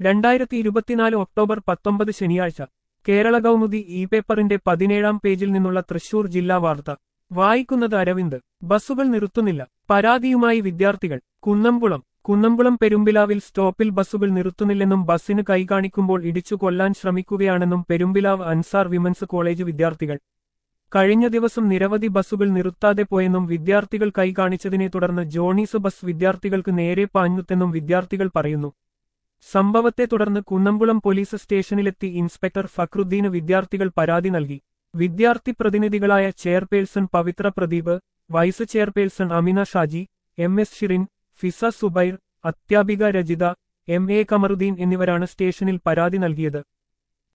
രണ്ടായിരത്തി ഇരുപത്തിനാല് ഒക്ടോബർ പത്തൊമ്പത് ശനിയാഴ്ച കേരള കൗമുദി ഇ പേപ്പറിന്റെ പതിനേഴാം പേജിൽ നിന്നുള്ള തൃശൂർ ജില്ലാ വാർത്ത വായിക്കുന്നത് അരവിന്ദ് ബസ്സുകൾ നിർത്തുന്നില്ല പരാതിയുമായി വിദ്യാർത്ഥികൾ കുന്നംകുളം കുന്നംകുളം പെരുമ്പിലാവിൽ സ്റ്റോപ്പിൽ ബസ്സുകൾ നിർത്തുന്നില്ലെന്നും ബസ്സിന് കൈകാണിക്കുമ്പോൾ ഇടിച്ചു കൊല്ലാൻ ശ്രമിക്കുകയാണെന്നും പെരുമ്പിലാവ് അൻസാർ വിമൻസ് കോളേജ് വിദ്യാർത്ഥികൾ കഴിഞ്ഞ ദിവസം നിരവധി ബസ്സുകൾ നിർത്താതെ പോയെന്നും വിദ്യാർത്ഥികൾ കൈകാണിച്ചതിനെ തുടർന്ന് ജോണീസ് ബസ് വിദ്യാർത്ഥികൾക്ക് നേരെ പാഞ്ഞുത്തെന്നും വിദ്യാർത്ഥികൾ പറയുന്നു സംഭവത്തെ തുടർന്ന് കുന്നംകുളം പോലീസ് സ്റ്റേഷനിലെത്തി ഇൻസ്പെക്ടർ ഫക്രുദ്ദീന് വിദ്യാർത്ഥികൾ പരാതി നൽകി വിദ്യാർത്ഥി പ്രതിനിധികളായ chairperson Pavithra Pradeep vice chairperson Amina Shaji M S Shirin Fiza Subair അത്യാപിക രജിത എം എ കമറുദ്ദീൻ എന്നിവരാണ് സ്റ്റേഷനിൽ പരാതി നൽകിയത്